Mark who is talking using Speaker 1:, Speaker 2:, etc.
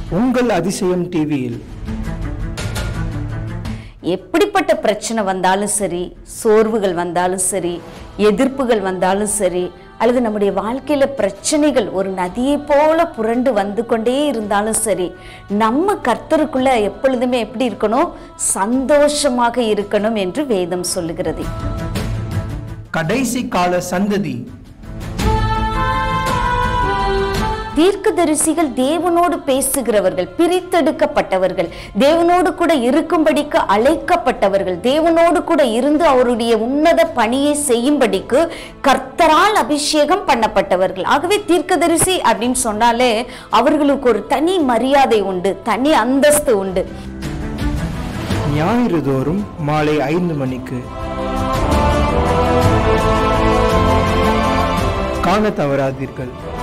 Speaker 1: உங்கள் அதிசயம் டிவியில்
Speaker 2: எப்படிப்பட்ட பிரச்சனை வந்தாலும் சரி சோர்வுகள் வந்தாலும் சரி எதிர்ப்புகள் வந்தாலும் சரி அல்லது நம்முடைய வாழ்க்கையில பிரச்சனைகள் ஒரு நதியை போல புரண்டு வந்து கொண்டே இருந்தாலும் சரி நம்ம கர்த்தருக்குள்ள எப்பொழுதுமே எப்படி இருக்கணும் சந்தோஷமாக இருக்கணும் என்று வேதம் சொல்லுகிறது
Speaker 1: கடைசி கால சந்ததி
Speaker 2: தீர்க்கதரிசிகள் தேவனோடு பேசுகிறவர்கள் பிரித்தெடுக்கப்பட்டவர்கள் தேவனோடு கூட இருக்கும்படிக்கு அழைக்கப்பட்டவர்கள் தேவனோடு கூட இருந்து அவருடைய உன்னத பணியை செய்யும்படிக்கு கர்த்தரால் அபிஷேகம் பண்ணப்பட்டவர்கள் ஆகவே தீர்க்கதரிசி அப்படின்னு சொன்னாலே அவர்களுக்கு ஒரு தனி மரியாதை உண்டு தனி அந்தஸ்து உண்டு
Speaker 1: ஞாயிறு தோறும் மாலை ஐந்து மணிக்கு காண தவறாதீர்கள்